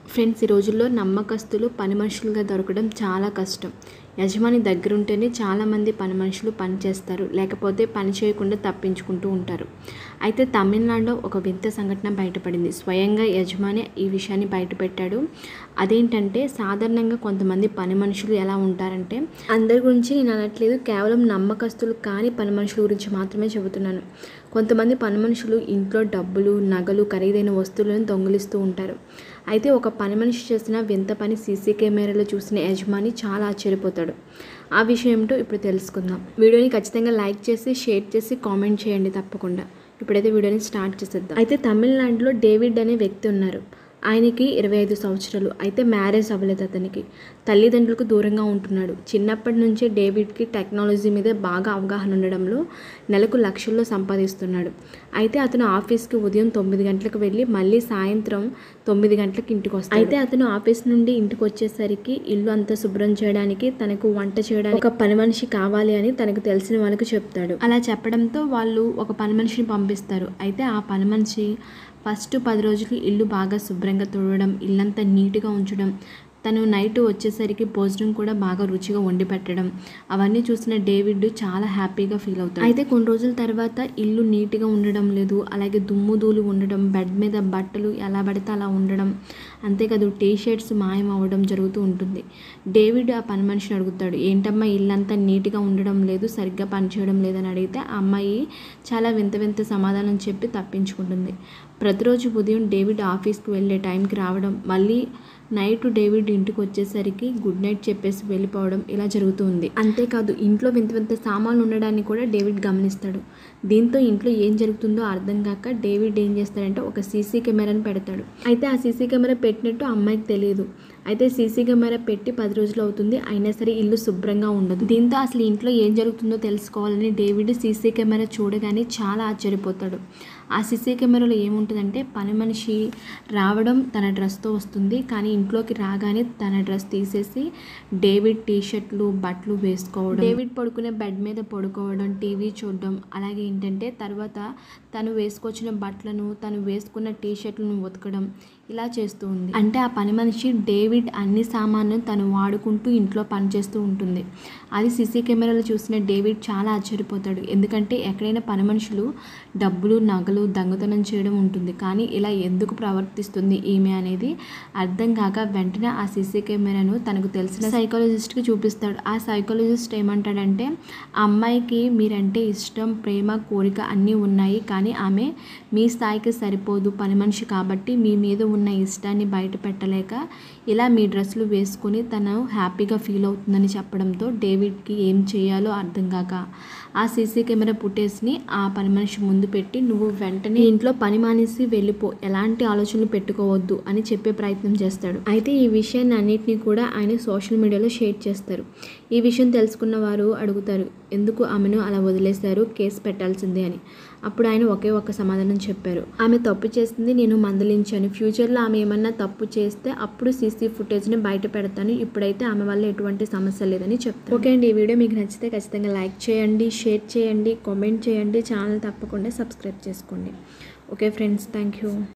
friends ఈ రోజుల్లో నమ్మకస్తులు పని మనుషులుగా దొరకడం చాలా కష్టం యజమాని దగ్గరుంటేనే చాలామంది పని మనుషులు పని చేస్తారు లేకపోతే పని చేయకుండా తప్పించుకుంటూ ఉంటారు అయితే తమిళనాడులో ఒక వింత సంఘటన బయటపడింది స్వయంగా యజమాని ఈ విషయాన్ని బయటపెట్టాడు అదేంటంటే సాధారణంగా కొంతమంది పని మనుషులు ఎలా ఉంటారంటే అందరి గురించి నేను అనట్లేదు కేవలం నమ్మకస్తులు కాని పని మనుషుల గురించి మాత్రమే చెబుతున్నాను కొంతమంది పని మనుషులు ఇంట్లో డబ్బులు నగలు ఖరీదైన వస్తువులను దొంగిలిస్తూ ఉంటారు అయితే ఒక పని మనిషి చేసిన వింత పని సీసీ కెమెరాలో చూసిన యజమాని చాలా ఆశ్చర్యపోతాడు ఆ విషయం ఏమిటో ఇప్పుడు తెలుసుకుందాం వీడియోని ఖచ్చితంగా లైక్ చేసి షేర్ చేసి కామెంట్ చేయండి తప్పకుండా ఇప్పుడైతే వీడియోని స్టార్ట్ చేసేద్దాం అయితే తమిళనాడులో డేవిడ్ అనే వ్యక్తి ఉన్నారు ఆయనకి ఇరవై ఐదు సంవత్సరాలు అయితే మ్యారేజ్ అవ్వలేదు అతనికి తల్లిదండ్రులకు దూరంగా ఉంటున్నాడు చిన్నప్పటి నుంచే డేవిడ్కి టెక్నాలజీ మీద బాగా అవగాహన ఉండడంలో నెలకు లక్షల్లో సంపాదిస్తున్నాడు అయితే అతను ఆఫీస్కి ఉదయం తొమ్మిది గంటలకు వెళ్ళి మళ్ళీ సాయంత్రం తొమ్మిది గంటలకు ఇంటికి వస్తాడు అయితే అతను ఆఫీస్ నుండి ఇంటికి వచ్చేసరికి ఇల్లు అంతా శుభ్రం చేయడానికి తనకు వంట చేయడానికి ఒక పని మనిషి కావాలి అని తనకు తెలిసిన వాళ్ళకు చెప్తాడు అలా చెప్పడంతో వాళ్ళు ఒక పని మనిషిని పంపిస్తారు అయితే ఆ పని మనిషి ఫస్ట్ పది రోజులు ఇల్లు బాగా శుభ్రంగా తుడవడం ఇల్లంతా నీట్గా ఉంచడం తను నైట్ వచ్చేసరికి భోజనం కూడా బాగా రుచిగా వండి పెట్టడం అవన్నీ చూసిన డేవిడ్ చాలా హ్యాపీగా ఫీల్ అవుతాడు అయితే కొన్ని రోజుల తర్వాత ఇల్లు నీట్గా ఉండడం లేదు అలాగే దుమ్ము ధూళి ఉండడం బెడ్ మీద బట్టలు ఎలా పడితే అలా ఉండడం అంతేకాదు టీ షర్ట్స్ మాయం అవ్వడం జరుగుతూ ఉంటుంది డేవిడ్ ఆ పని మనిషిని అడుగుతాడు ఏంటమ్మా ఇల్లంతా నీట్గా ఉండడం లేదు సరిగ్గా పని చేయడం లేదని అడిగితే ఆ అమ్మాయి చాలా వింత వింత సమాధానం చెప్పి తప్పించుకుంటుంది ప్రతిరోజు ఉదయం డేవిడ్ ఆఫీస్కి వెళ్ళే టైంకి రావడం మళ్ళీ నైట్ డేవిడ్ ఇంటికి వచ్చేసరికి గుడ్ నైట్ చెప్పేసి వెళ్ళిపోవడం ఇలా జరుగుతుంది అంతేకాదు ఇంట్లో వింత వింత సామాన్లు ఉండడాన్ని కూడా డేవిడ్ గమనిస్తాడు దీంతో ఇంట్లో ఏం జరుగుతుందో అర్థం కాక డేవిడ్ ఏం చేస్తాడంటే ఒక సీసీ కెమెరాని పెడతాడు అయితే ఆ సీసీ కెమెరా పెట్టినట్టు ఆ అమ్మాయికి తెలియదు అయితే సీసీ కెమెరా పెట్టి పది రోజులు అవుతుంది అయినా సరే ఇల్లు శుభ్రంగా ఉండదు దీంతో అసలు ఇంట్లో ఏం జరుగుతుందో తెలుసుకోవాలని డేవిడ్ సీసీ కెమెరా చూడగానే చాలా ఆశ్చర్యపోతాడు ఆ సీసీ కెమెరాలో ఏముంటుందంటే పని మనిషి రావడం తన డ్రెస్తో వస్తుంది కానీ ఇంట్లోకి రాగానే తన డ్రెస్ తీసేసి డేవిడ్ టీ షర్ట్లు బట్టలు వేసుకోవడం డేవిడ్ పడుకునే బెడ్ మీద పడుకోవడం టీవీ చూడడం అలాగే ఏంటంటే తర్వాత తను వేసుకొచ్చిన బట్టలను తను వేసుకున్న టీ షర్ట్లను ఉతకడం ఇలా చేస్తూ ఉంది అంటే ఆ పని మనిషి డేవిడ్ అన్ని సామాన్లు తను వాడుకుంటూ ఇంట్లో పనిచేస్తూ ఉంటుంది అది సీసీ కెమెరాలో చూసిన డేవిడ్ చాలా ఆశ్చర్యపోతాడు ఎందుకంటే ఎక్కడైనా పని మనుషులు డబ్బులు నగలు దొంగతనం చేయడం ఉంటుంది కానీ ఇలా ఎందుకు ప్రవర్తిస్తుంది ఈమె అనేది అర్థం కాక వెంటనే ఆ సీసీ కెమెరాను తనకు తెలిసిన సైకాలజిస్ట్కి చూపిస్తాడు ఆ సైకాలజిస్ట్ ఏమంటాడంటే ఆ అమ్మాయికి మీరంటే ఇష్టం ప్రేమ కోరిక అన్నీ ఉన్నాయి కానీ ఆమె మీ స్థాయికి సరిపోదు పని మనిషి కాబట్టి మీ మీద ఉన్న ఇష్టాన్ని బయట పెట్టలేక ఇలా మీ డ్రెస్సులు వేసుకొని తను హ్యాపీగా ఫీల్ అవుతుందని చెప్పడంతో డేవిడ్కి ఏం చేయాలో అర్థం కాక ఆ సీసీ కెమెరా ఫుటేజ్ని ఆ పని మనిషి ముందు పెట్టి నువ్వు వెంటనే ఇంట్లో పని మానేసి వెళ్ళిపో ఎలాంటి ఆలోచనలు పెట్టుకోవద్దు అని చెప్పే ప్రయత్నం చేస్తాడు అయితే ఈ విషయాన్ని అన్నిటినీ కూడా ఆయన సోషల్ మీడియాలో షేర్ చేస్తారు ఈ విషయం తెలుసుకున్న వారు అడుగుతారు ఎందుకు ఆమెను అలా వదిలేశారు కేసు పెట్టాల్సిందే అని అప్పుడు ఆయన ఒకే ఒక్క సమాధానం చెప్పారు ఆమె తప్పు చేసింది నేను మందలించాను ఫ్యూచర్లో ఆమె ఏమన్నా తప్పు చేస్తే అప్పుడు సీసీ ఫుటేజ్ని బయట పెడతాను ఇప్పుడైతే ఆమె వల్ల ఎటువంటి సమస్య లేదని చెప్తాను ఓకే అండి ఈ వీడియో మీకు నచ్చితే ఖచ్చితంగా లైక్ చేయండి షేర్ చేయండి కామెంట్ చేయండి ఛానల్ తప్పకుండా సబ్స్క్రైబ్ చేసుకోండి ఓకే ఫ్రెండ్స్ థ్యాంక్ యూ